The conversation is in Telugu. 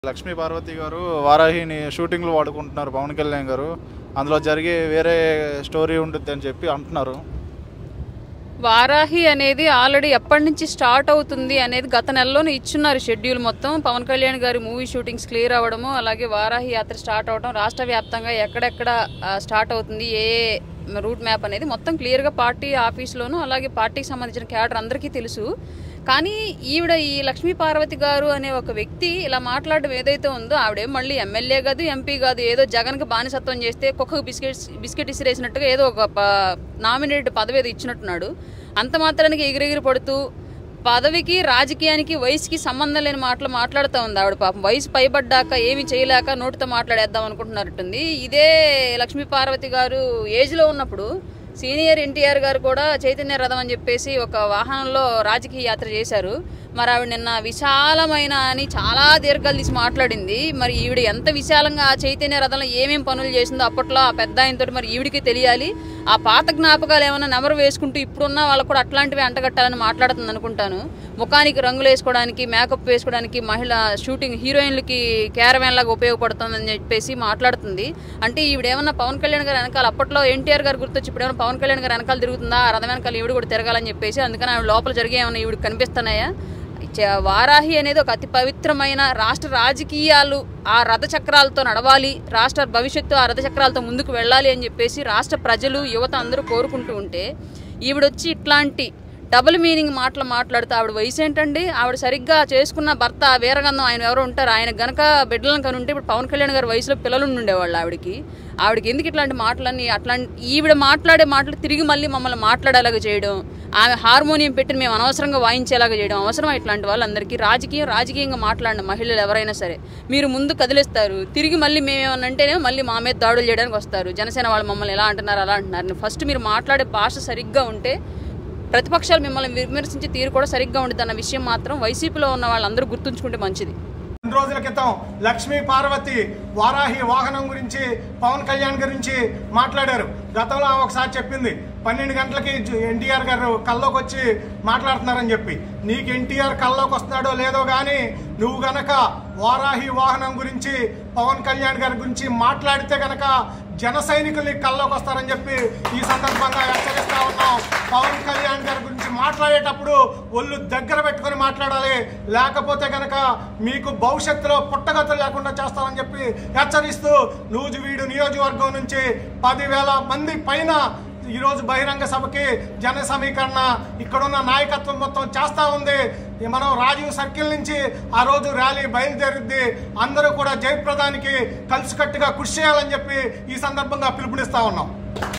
లక్ష్మీ పార్వతి గారు వారాహిని షూటింగ్లో వాడుకుంటున్నారు పవన్ కళ్యాణ్ గారు అందులో జరిగే వేరే స్టోరీ ఉంటుంది అని చెప్పి అంటున్నారు వారాహి అనేది ఆల్రెడీ ఎప్పటి నుంచి స్టార్ట్ అవుతుంది అనేది గత నెలలోనే ఇచ్చున్నారు షెడ్యూల్ మొత్తం పవన్ కళ్యాణ్ గారి మూవీ షూటింగ్స్ క్లియర్ అవ్వడము అలాగే వారాహి యాత్ర స్టార్ట్ అవడం రాష్ట్ర వ్యాప్తంగా ఎక్కడెక్కడ ఆ, స్టార్ట్ అవుతుంది ఏ ఏ రూట్ మ్యాప్ అనేది మొత్తం క్లియర్గా పార్టీ ఆఫీస్లోను అలాగే పార్టీకి సంబంధించిన క్యాడర్ అందరికీ తెలుసు కానీ ఈవిడ ఈ లక్ష్మీ పార్వతి గారు అనే ఒక వ్యక్తి ఇలా మాట్లాడడం ఏదైతే ఉందో ఆవిడే మళ్ళీ ఎమ్మెల్యే కాదు ఎంపీ కాదు ఏదో జగన్కి బానిసత్వం చేస్తే కుక్కకు బిస్కెట్ బిస్కెట్ ఇసిరేసినట్టుగా ఏదో ఒక నామినేట్ పదవి ఏదో ఇచ్చినట్టున్నాడు అంత మాత్రానికి ఎగిరెగిరి పడుతూ పదవికి రాజకీయానికి వయసుకి సంబంధం లేని మాటలు మాట్లాడుతూ ఉంది ఆవిడ పాపం వయసు పైబడ్డాక ఏమి చేయలేక నోటితో మాట్లాడేద్దాం అనుకుంటున్నట్టుంది ఇదే లక్ష్మీ పార్వతి గారు ఏజ్లో ఉన్నప్పుడు సీనియర్ ఎన్టీఆర్ గారు కూడా చైతన్య రథం అని చెప్పేసి ఒక వాహనంలో రాజకీయ యాత్ర చేశారు మరి ఆవిడ నిన్న విశాలమైన అని చాలా దీర్ఘాలు తీసి మాట్లాడింది మరి ఈవిడ ఎంత విశాలంగా ఆ చైతన్య రథంలో ఏమేం పనులు చేసిందో అప్పట్లో ఆ పెద్ద ఆయనతో మరి ఈవిడికి తెలియాలి ఆ పాత జ్ఞాపకాలు ఏమైనా నెమరు వేసుకుంటూ ఇప్పుడున్న వాళ్ళకు కూడా అట్లాంటివి అంటగట్టాలని మాట్లాడుతుంది అనుకుంటాను ముఖానికి రంగులు వేసుకోవడానికి మేకప్ వేసుకోవడానికి మహిళ షూటింగ్ హీరోయిన్లకి క్యారవాన్ లాగా ఉపయోగపడుతుందని చెప్పేసి మాట్లాడుతుంది అంటే ఈవిడేమన్నా పవన్ కళ్యాణ్ గారు వెనకాల అప్పట్లో ఎన్టీఆర్ గారు గుర్తొచ్చి ఇప్పుడు ఏమైనా పవన్ కళ్యాణ్ గారు వెనకాల తిరుగుతుందా ఆ రథం వెనకాల ఈవిడ కూడా తిరగాలని చెప్పేసి అందుకని ఆవిడ లోపల జరిగే ఏమైనా ఈవిడ కనిపిస్తున్నాయా చ- వారాహి అనేది ఒక అతి పవిత్రమైన రాష్ట్ర రాజకీయాలు ఆ రథ చక్రాలతో నడవాలి రాష్ట్ర భవిష్యత్తు ఆ రథ చక్రాలతో ముందుకు వెళ్ళాలి అని చెప్పేసి రాష్ట్ర ప్రజలు యువత అందరూ కోరుకుంటూ ఉంటే ఈవిడొచ్చి ఇట్లాంటి డబుల్ మీనింగ్ మాటలు మాట్లాడుతూ ఆవిడ వయసు ఏంటండి ఆవిడ సరిగ్గా చేసుకున్న భర్త వీరగంధం ఆయన ఎవరు ఉంటారు ఆయన గనక బిడ్డలను కనుంటే ఇప్పుడు పవన్ కళ్యాణ్ గారి వయసులో పిల్లలు ఉండేవాళ్ళు ఆవిడకి ఆవిడకి ఎందుకు ఇట్లాంటి మాటలన్నీ అట్లాంటి ఈవిడ మాట్లాడే మాటలు తిరిగి మళ్ళీ మమ్మల్ని మాట్లాడేలాగా చేయడం ఆమె హార్మోనియం పెట్టి మేము అనవసరంగా వాయించేలాగా చేయడం అవసరం ఇట్లాంటి వాళ్ళందరికీ రాజకీయం రాజకీయంగా మాట్లాడిన మహిళలు ఎవరైనా సరే మీరు ముందు కదిలిస్తారు తిరిగి మళ్ళీ మేమేమన్నా అంటేనే మళ్ళీ మా మీద దాడులు చేయడానికి వస్తారు జనసేన వాళ్ళు మమ్మల్ని ఎలా అంటున్నారు అలా అంటున్నారు ఫస్ట్ మీరు మాట్లాడే భాష సరిగ్గా ఉంటే ప్రతిపక్షాలు మిమ్మల్ని విమర్శించే తీరు కూడా సరిగ్గా ఉండదు అన్న విషయం మాత్రం వైసీపీలో ఉన్న వాళ్ళందరూ గుర్తుంచుకుంటే మంచిది రెండు రోజుల క్రితం లక్ష్మీ పార్వతి వారాహి వాహనం గురించి పవన్ కళ్యాణ్ గురించి మాట్లాడారు గతంలో ఆమె ఒకసారి చెప్పింది పన్నెండు గంటలకి ఎన్టీఆర్ గారు కల్లోకి వచ్చి మాట్లాడుతున్నారని చెప్పి నీకు ఎన్టీఆర్ కల్లోకి వస్తున్నాడో లేదో కానీ నువ్వు గనక వారాహి వాహనం గురించి పవన్ కళ్యాణ్ గారి గురించి మాట్లాడితే గనక జన సైనికుల్ని కల్లోకి వస్తారని చెప్పి ఈ సందర్భంగా హెచ్చరిస్తా ఉన్నాం పవన్ కళ్యాణ్ గారి గురించి మాట్లాడేటప్పుడు ఒళ్ళు దగ్గర పెట్టుకొని మాట్లాడాలి లేకపోతే గనక మీకు భవిష్యత్తులో పుట్టగతులు లేకుండా చేస్తామని చెప్పి హెచ్చరిస్తూ నూజివీడు నియోజకవర్గం నుంచి పదివేల మంది పైన ఈరోజు బహిరంగ సభకి జన సమీకరణ ఇక్కడున్న నాయకత్వం మొత్తం చేస్తా ఉంది ఈ మనం రాజీవ్ సర్కిల్ నుంచి ఆ రోజు ర్యాలీ బయలుదేరుద్ది అందరూ కూడా జయప్రదానికి కలిసికట్టుగా కృషి చేయాలని చెప్పి ఈ సందర్భంగా పిలుపునిస్తా ఉన్నాం